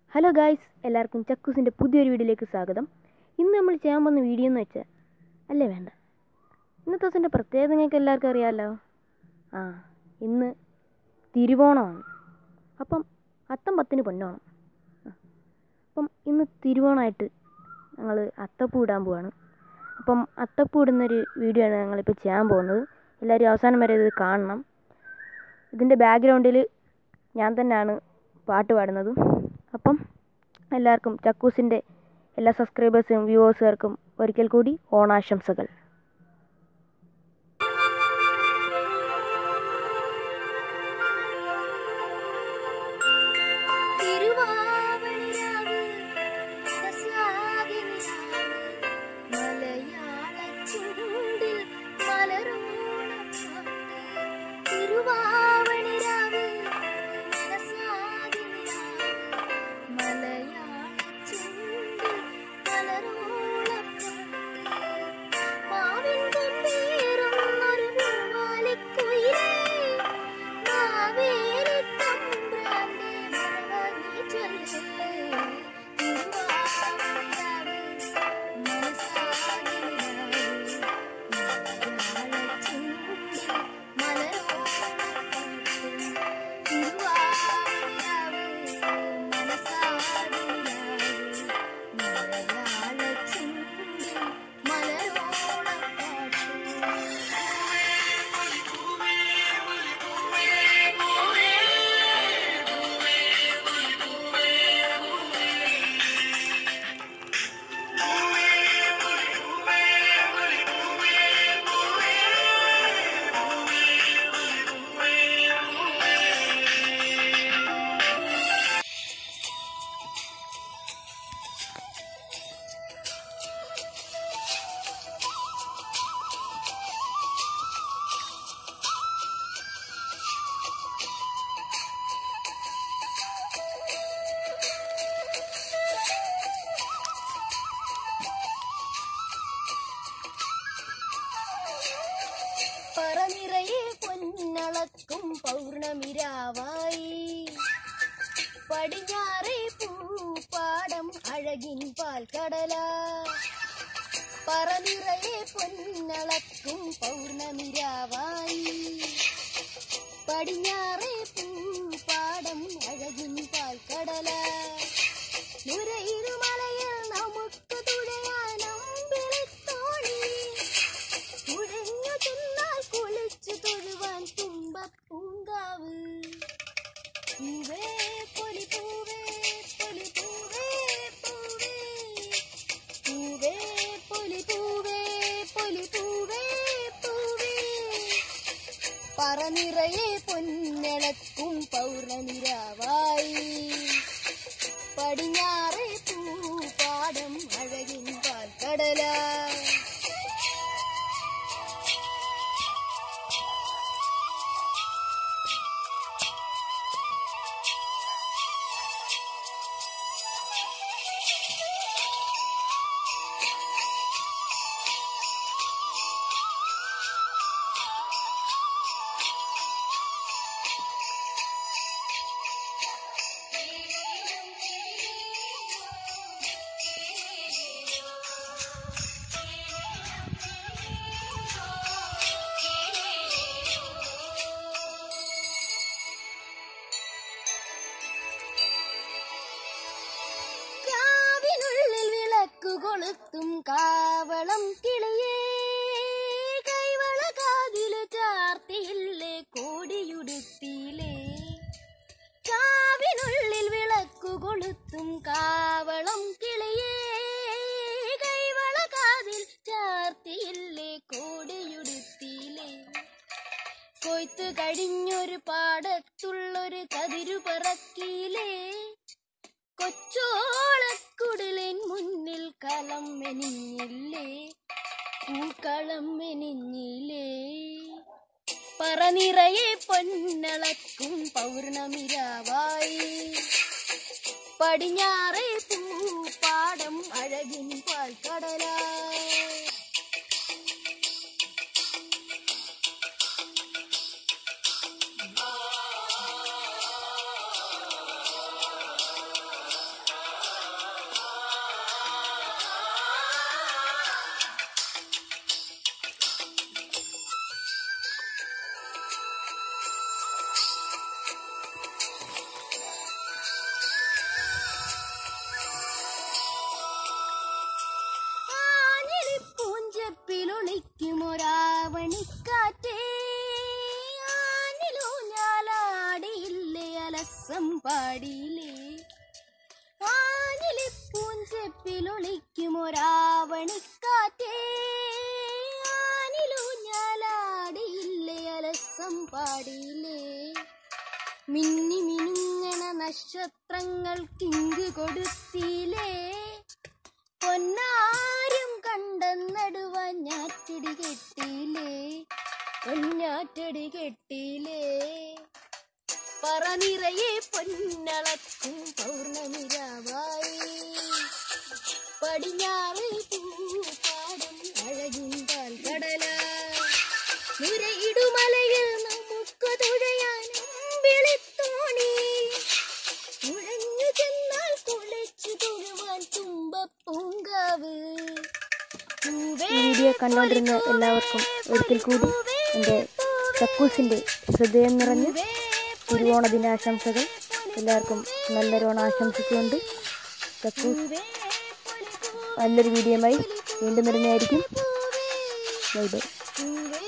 Hello guys എല്ലാവർക്കും ചക്കൂസിൻ്റെ പുതിയൊരു വീഡിയോയിലേക്ക് സ്വാഗതം ഇന്ന് നമ്മൾ ചെയ്യാൻ പോകുന്ന വീഡിയോ എന്ന് വെച്ചാൽ അല്ലേ വേണ്ട ഇന്നത്തെ ദിവസത്തിൻ്റെ പ്രത്യേകത നിങ്ങൾക്ക് എല്ലാവർക്കും അറിയാമല്ലോ ആ ഇന്ന് തിരുവോണമാണ് അപ്പം അത്തം പത്തിന് പൊന്നോണം ആ. അപ്പം ഇന്ന് തിരുവോണമായിട്ട് ഞങ്ങൾ അത്തപ്പൂ ഇടാൻ പോവാണ് അപ്പം അത്തപ്പൂ ഇടുന്നൊരു വീഡിയോ ആണ് ഞങ്ങളിപ്പോൾ ചെയ്യാൻ പോകുന്നത് എല്ലാവരും അവസാനം വരെ ഇത് കാണണം ഇതിൻ്റെ ബാക്ക്ഗ്രൗണ്ടിൽ ഞാൻ തന്നെയാണ് പാട്ട് പാടുന്നത് അപ്പം എല്ലാവർക്കും ചക്കൂസിൻ്റെ എല്ലാ സബ്സ്ക്രൈബേഴ്സിനും വ്യൂവേഴ്സുകാർക്കും ഒരിക്കൽ കൂടി ഓണാശംസകൾ തിരുവാവണിരാവ് മനസ്സാകെ നിലാവ് മലയാളച്ചുണ്ടിൽ മലരോണപ്പാട്ട് തിരുവാവണിരാവ് മനസ്സാകെ നിലാവ് മലയാളച്ചുണ്ടിൽ മലരോണപ്പാട്ട് മാവിൻ കൊമ്പേറുന്നൊരു പൂവാലിക്കുയിലേ മാവേലി തമ്പ്രാന്റെ മറവി ചൊല്ലേ തിരുവാവണിരാവ് മനസ്സാകെ നിലാവ് മലയാളച്ചുണ്ടിൽ മലരോണപ്പാട്ട് തിരുവാവണിരാവ് മനസ്സാകെ നിലാവ് മലയാളച്ചുണ്ടിൽ പറനിറയെ പൊന്നളക്കും പൗർണമിരാവായി പടിഞ്ഞാറേ പൂപ്പാടം അഴകിൻ പാൽക്കടല പറനിറയെ പൊന്നളക്കും പൗർണമിരാവായി പടിഞ്ഞാറേ പൂപ്പാടം അഴകിൻ പാൽക്കടല നുരയിരുമലയിൽ നമുക്ക് തുഴയാനം വിളിത്തോണി തുഴഞ്ഞു ചെന്നാൽ കുളിച്ചു തൊഴുവാൻ തുമ്പപ്പൂങ്കാവ് പൂവേ പൊലി പൂവേ പൊലി പൂവേ പൂവേ പൂവേ പൊലി പൂവേ പൊലി പൂവേ പൂവേ പറനിറയെ പൊന്നിളക്കും പൗർണമിരാവായി പടിഞ്ഞാറേ പൂപ്പാടം അഴകിൻ പാൽക്കടല കാവിനുള്ളിൽ വിളക്കു കൊളുത്തും കാവളം കിളിയേ കൈവള കാതില് ചാർത്തിയില്ലേ കോടിയുടുത്തിയില്ലേ കാവിനുള്ളിൽ വിളക്കു കൊളുത്തും കാവളം കിളിയേ കൈവള കാതിൽ ചാർത്തിയില്ലേ കോടിയുടുത്തിയില്ലേ കൊയ്ത്ത് കഴിഞ്ഞൊരു പാടത്തുള്ളൊരു കതിരു പറക്കിയില്ലേ കൊച്ചോളക്കുടലിൻ മുന്നിൽ കളം മെനിഞ്ഞില്ലേ പൂക്കളം മെനിഞ്ഞില്ലേ പറനിറയെ പൊന്നളക്കും പൗർണമിരാവായി പടിഞ്ഞാറേ പൂപ്പാടം അഴകിൻ പാൽക്കടലായി പൊളിക്കുമൊരാവണിക്കാറ്റേ ആനിലൂഞ്ഞാലാടിയില്ലേ അലസം പാടിയില്ലേ മിന്നി മിനുങ്ങണ നക്ഷത്രങ്ങൾ കിങ്ക് കൊടുത്തില്ലേ പൊന്നാരും കണ്ടെന്നടുവാൻ ഞാറ്റടി കെട്ടിയില്ലേ പൊന്നാറ്റടി കെട്ടിയില്ലേ പറ നിറയെ പൊന്നളക്കും പൗർണമിരാവായി പടിഞ്ഞാറ് പൂപ്പാടം അഴകിൻപാൽ കടല നിരയിടുമലയിൽ നമുക്ക് തുഴയാനും വിളിത്തോണി തുഴഞ്ഞു ചെന്നാൽ കുളിച്ചു തൊഴുവാൻ തുമ്പപ്പൂങ്കാവ് പൂവേ, ഈ വീഡിയോ കണ്ടുകൊണ്ടിരുന്ന എല്ലാവർക്കും ഒരിക്കൽ കൂടി എൻ്റെ കക്കൂസിൻ്റെ ഹൃദയം നിറഞ്ഞ് പൂവേ, തിരുവോണ ദിനാശംസകൾ എല്ലാവർക്കും നല്ലൊരോണം ആശംസിച്ചുകൊണ്ട് കക്കൂസ് പൂവേ, പൊലി പൂവേ, നല്ലൊരു വീഡിയോയുമായി വീണ്ടും വരുന്നതായിരിക്കും പൂവേ, ബൈ ബൈ പൂവേ